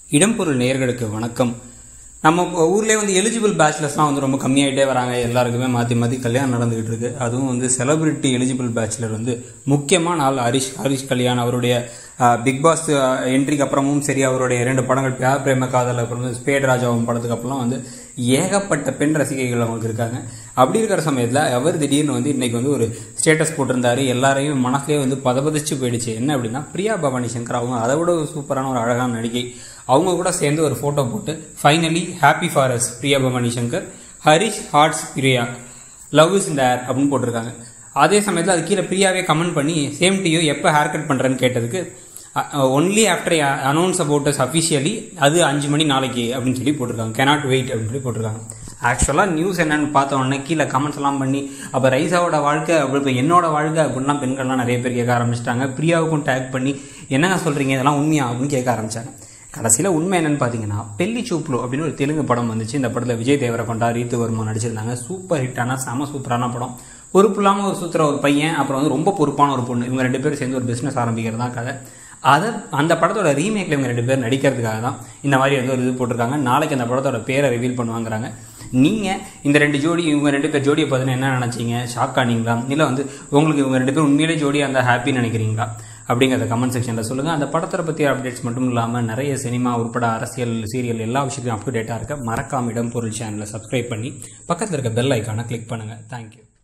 இடம்பொருள் நேயர்களுக்கு வணக்கம் நம்ம ஊர்லேயே வந்து எலிஜிபிள் பேச்சுலர்ஸ்லாம் வந்து ரொம்ப கம்மியாயிட்டே வராங்க எல்லாருக்குமே மாற்றி மாற்றி கல்யாணம் நடந்துகிட்டு இருக்கு அதுவும் வந்து செலிபிரிட்டி எலிஜிபிள் பேச்சுலர் வந்து முக்கியமான ஆள் ஹரிஷ் ஹரிஷ் கல்யாண் அவருடைய பிக் பாஸ் என்ட்ரிக்கு அப்புறமும் சரி அவருடைய இரண்டு படங்கள் பியார் பிரேம காதல் அப்புறம் வந்து ஸ்பேட் ராஜாவும் படத்துக்கு அப்புறம் வந்து ஏகப்பட்ட பெண் ரசிகைகள் அவங்களுக்கு இருக்காங்க அப்படி இருக்கிற சமயத்தில் அவர் திடீர்னு வந்து இன்னைக்கு வந்து ஒரு ஸ்டேட்டஸ் போட்டிருந்தாரு எல்லாரையும் மனசுலேயே வந்து பதபதிச்சு போயிடுச்சு என்ன அப்படின்னா பிரியா பவானி சங்கர் அவங்க அதை விட ஒரு சூப்பரான ஒரு அழகான நடிகை அவங்க கூட சேர்ந்து ஒரு ஃபோட்டோ போட்டு finally happy for us Priya Bhavani Shankar Harish hearts Priya love is in the air அப்படின்னு போட்டிருக்காங்க அதே சமயத்தில் அது கீழே பிரியாவே கமெண்ட் பண்ணி சேம் டு யூ எப்போ ஹேர் கட் பண்ணுறேன்னு கேட்டதுக்கு only after announce about us officially அது அஞ்சு மணி நாளைக்கு அப்படின்னு சொல்லி போட்டிருக்காங்க கேனாட் வெயிட் அப்படின்னு சொல்லி போட்டிருக்காங்க ஆக்சுவலாக நியூஸ் என்னன்னு பார்த்த உடனே கீழே கமெண்ட்ஸ் எல்லாம் பண்ணி அப்போ ரைசாவோட வாழ்க்கை அப்படி இப்போ என்னோட வாழ்க்கை அப்படின்லாம் பெண்கள்லாம் நிறைய பேர் கேட்க ஆரம்பிச்சிட்டாங்க பிரியாவுக்கும் டேக் பண்ணி என்னங்க சொல்கிறீங்க இதெல்லாம் உண்மையா அப்படின்னு கேட்க ஆரம்பிச்சாங்க கடைசியில் உண்மை என்னன்னு பார்த்தீங்கன்னா பெல்லி சூப்ளு அப்படின்னு ஒரு தெலுங்கு படம் வந்துச்சு இந்த படத்தில் விஜய் தேவரகொண்டா ரீத்து வர்மா நடிச்சிருந்தாங்க சூப்பர் ஹிட்டான செம சூப்பரான படம் பொறுப்பு இல்லாமல் ஒரு சுற்றுற ஒரு பையன் அப்புறம் வந்து ரொம்ப பொறுப்பான ஒரு பொண்ணு இவங்க ரெண்டு பேரும் சேர்ந்து ஒரு பிஸ்னஸ் ஆரம்பிக்கிறது தான் கதை அதை அந்த படத்தோட ரீமேக்கில் இவங்க ரெண்டு பேர் நடிக்கிறதுக்காக தான் இந்த மாதிரி வந்து ஒரு இது போட்டிருக்காங்க நாளைக்கு அந்த படத்தோட பேரை ரிவீல் பண்ணுவாங்கிறாங்க நீங்கள் இந்த ரெண்டு ஜோடி இவங்க ரெண்டு பேர் ஜோடியை பார்த்தீங்கன்னா என்ன நினச்சிங்க ஷாக் ஆனீங்களா இல்லை வந்து உங்களுக்கு இவங்க ரெண்டு பேரும் உண்மையிலே ஜோடியாக இருந்தால் ஹாப்பி நினைக்கிறீங்களா அப்படிங்கிறத கமெண்ட் செக்ஷனில் சொல்லுங்கள் அந்த படத்தை பற்றி அப்டேட்ஸ் மட்டும் இல்லாமல் நிறைய சினிமா உட்பட அரசியல் சீரியல் எல்லா விஷயத்தையும் அப் டு டேட்டாக இருக்க மறக்காம இடம் பொருள் சேனலை சப்ஸ்கிரைப் பண்ணி பக்கத்தில் இருக்க பெல் ஐக்கானை கிளிக் பண்ணுங்கள் தேங்க்யூ